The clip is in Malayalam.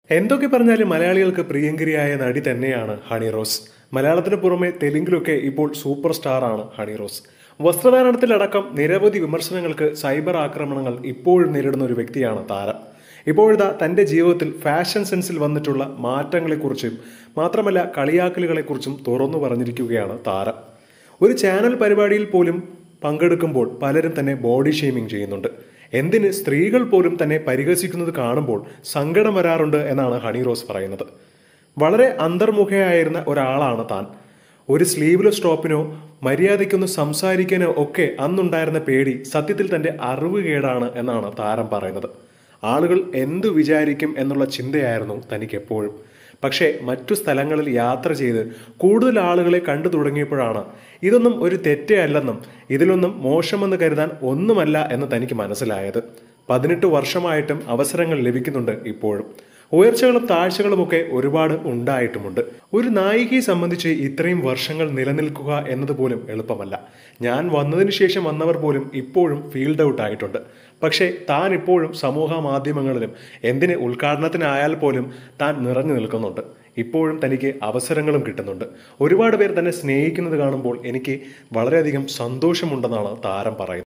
എന്തൊക്കെ പറഞ്ഞാലും മലയാളികൾക്ക് പ്രിയങ്കരിയായ നടി തന്നെയാണ് ഹണി റോസ് മലയാളത്തിന് പുറമെ തെലുങ്കിലൊക്കെ ഇപ്പോൾ സൂപ്പർ സ്റ്റാറാണ് ഹണി റോസ് വസ്ത്രധാരണത്തിലടക്കം നിരവധി വിമർശനങ്ങൾക്ക് സൈബർ ആക്രമണങ്ങൾ ഇപ്പോഴും നേരിടുന്ന ഒരു വ്യക്തിയാണ് താരം ഇപ്പോഴിതാ തൻ്റെ ജീവിതത്തിൽ ഫാഷൻ സെൻസിൽ വന്നിട്ടുള്ള മാറ്റങ്ങളെക്കുറിച്ചും മാത്രമല്ല കളിയാക്കലുകളെക്കുറിച്ചും തുറന്നു പറഞ്ഞിരിക്കുകയാണ് താരം ഒരു ചാനൽ പരിപാടിയിൽ പോലും പങ്കെടുക്കുമ്പോൾ പലരും തന്നെ ബോഡി ഷെയ്മിങ് ചെയ്യുന്നുണ്ട് എന്തിന് സ്ത്രീകൾ പോലും തന്നെ പരിഹസിക്കുന്നത് കാണുമ്പോൾ സങ്കടം വരാറുണ്ട് എന്നാണ് ഹണി റോസ് പറയുന്നത് വളരെ അന്തർമുഖയായിരുന്ന ഒരാളാണ് താൻ ഒരു സ്ലീവ്ലെസ് ടോപ്പിനോ മര്യാദയ്ക്കൊന്ന് സംസാരിക്കാനോ ഒക്കെ അന്നുണ്ടായിരുന്ന പേടി സത്യത്തിൽ തന്റെ അറിവുകേടാണ് എന്നാണ് താരം പറയുന്നത് ആളുകൾ എന്തു വിചാരിക്കും എന്നുള്ള ചിന്തയായിരുന്നു തനിക്ക് എപ്പോഴും പക്ഷേ മറ്റു സ്ഥലങ്ങളിൽ യാത്ര ചെയ്ത് കൂടുതൽ ആളുകളെ കണ്ടു തുടങ്ങിയപ്പോഴാണ് ഇതൊന്നും ഒരു തെറ്റേ അല്ലെന്നും ഇതിലൊന്നും മോശമെന്ന് കരുതാൻ ഒന്നുമല്ല എന്ന് തനിക്ക് മനസ്സിലായത് പതിനെട്ട് വർഷമായിട്ടും അവസരങ്ങൾ ലഭിക്കുന്നുണ്ട് ഇപ്പോഴും ഉയർച്ചകളും താഴ്ചകളുമൊക്കെ ഒരുപാട് ഉണ്ടായിട്ടുമുണ്ട് ഒരു നായികയെ സംബന്ധിച്ച് ഇത്രയും വർഷങ്ങൾ നിലനിൽക്കുക എന്നത് പോലും എളുപ്പമല്ല ഞാൻ വന്നതിന് ശേഷം വന്നവർ പോലും ഇപ്പോഴും ഫീൽഡ് ഔട്ട് ആയിട്ടുണ്ട് പക്ഷേ താൻ ഇപ്പോഴും സമൂഹ മാധ്യമങ്ങളിലും എന്തിന് ഉദ്ഘാടനത്തിനായാൽ പോലും താൻ നിറഞ്ഞു നിൽക്കുന്നുണ്ട് ഇപ്പോഴും തനിക്ക് അവസരങ്ങളും കിട്ടുന്നുണ്ട് ഒരുപാട് പേർ തന്നെ സ്നേഹിക്കുന്നത് കാണുമ്പോൾ എനിക്ക് വളരെയധികം സന്തോഷമുണ്ടെന്നാണ് താരം പറയുന്നത്